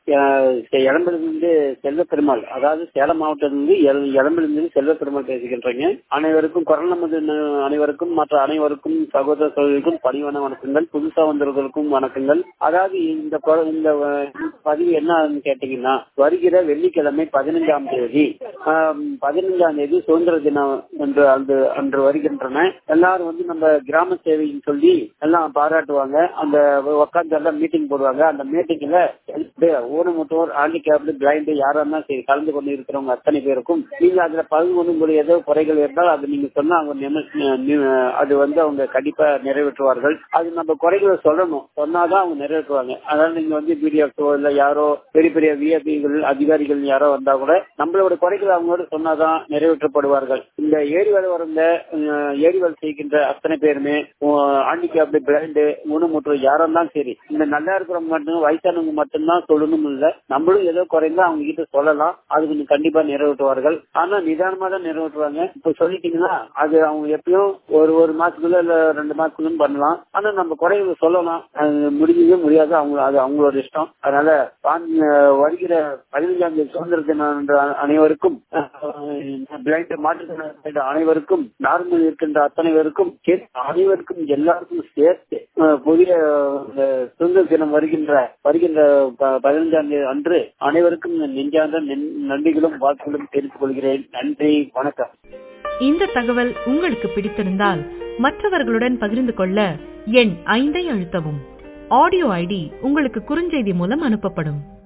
இளம்பிலிருந்து செல்வ பெருமாள் அதாவது சேலம் மாவட்டத்திலிருந்து இளம்பிலிருந்து செல்வ பெருமாள் பேசுகின்றேங்க அனைவருக்கும் குரல் நமது அனைவருக்கும் மற்ற அனைவருக்கும் சகோதர சகோதரிக்கும் பணிவான வணக்கங்கள் புதுசா வந்தவர்களுக்கும் வணக்கங்கள் அதாவது இந்த இந்த பதிவு என்ன கேட்டீங்கன்னா வருகிற வெள்ளிக்கிழமை பதினைஞ்சாம் தேதி பதினைஞ்சாம் தேதி சுதந்திர தினம் என்று அந்த அன்று வருகின்றன எல்லாரும் வந்து நம்ம கிராம சேவைன்னு சொல்லி எல்லாம் பாராட்டுவாங்க அந்த உட்காந்து எல்லாம் மீட்டிங் போடுவாங்க அந்த மீட்டிங்ல ஊனமுட்டோர் ஹேண்டிகேப்டு பிளைண்டு யாரா இருந்தாலும் சரி கலந்து கொண்டு இருக்கிறவங்க அத்தனை பேருக்கும் நீங்க அதுல பங்கு கொண்டு ஏதோ குறைகள் இருந்தால் அது நீங்க சொன்னா அவங்க அது வந்து அவங்க கண்டிப்பா நிறைவேற்றுவார்கள் அது நம்ம குறைகளை சொல்லணும் சொன்னாதான் அவங்க நிறைவேற்றுவாங்க அதனால நீங்க வந்து பிடிஎஃப்ஓ இல்ல யாரோ பெரிய பெரிய விஐபிகள் அதிகாரிகள் யாரோ வந்தா கூட நம்மளோட குறைகளை அவங்களோட சொன்னாதான் நிறைவேற்றப்படுவார்கள் இந்த ஏரி வேலை வரந்த ஏரி வேலை செய்கின்ற அத்தனை பேருமே ஹேண்டிகேப்டு பிளைண்டு ஊனமுற்றோர் யாரா இருந்தாலும் சரி இந்த நல்லா இருக்கிறவங்க மட்டும் வயசானவங்க மட்டும்தான் சொல்லணும் இல்ல நம்மளும் ஏதோ குறைந்தா அவங்க கிட்ட சொல்லலாம் அது கொஞ்சம் கண்டிப்பா நிறைவேற்றுவார்கள் ஆனா நிதானமா தான் நிறைவேற்றுவாங்க இப்ப சொல்லிட்டீங்கன்னா அது அவங்க எப்பயும் ஒரு ஒரு மாசத்துக்குள்ள இல்ல ரெண்டு மாசத்துக்குள்ள பண்ணலாம் ஆனா நம்ம குறைகளை சொல்லலாம் முடியவே முடியாது அவங்க அது அவங்களோட இஷ்டம் அதனால வருகிற பதினைஞ்சாம் தேதி சுதந்திர தினம் அனைவருக்கும் பிளைண்ட் மாற்றுத்திறனாளி அனைவருக்கும் நார்மல் இருக்கின்ற அத்தனை பேருக்கும் அனைவருக்கும் எல்லாருக்கும் சேர்த்து புதிய சுதந்திர தினம் வருகின்ற வருகின்ற பதினைஞ்சாம் தேதி அன்று அனைவருக்கும் நெஞ்சார்ந்த நன்றிகளும் வாழ்த்துகளும் தெரிவித்துக் கொள்கிறேன் நன்றி வணக்கம் இந்த தகவல் உங்களுக்கு பிடித்திருந்தால் மற்றவர்களுடன் பகிர்ந்து கொள்ள எண் ஐந்தை அழுத்தவும் ஆடியோ ஐடி உங்களுக்கு குறுஞ்செய்தி மூலம் அனுப்பப்படும்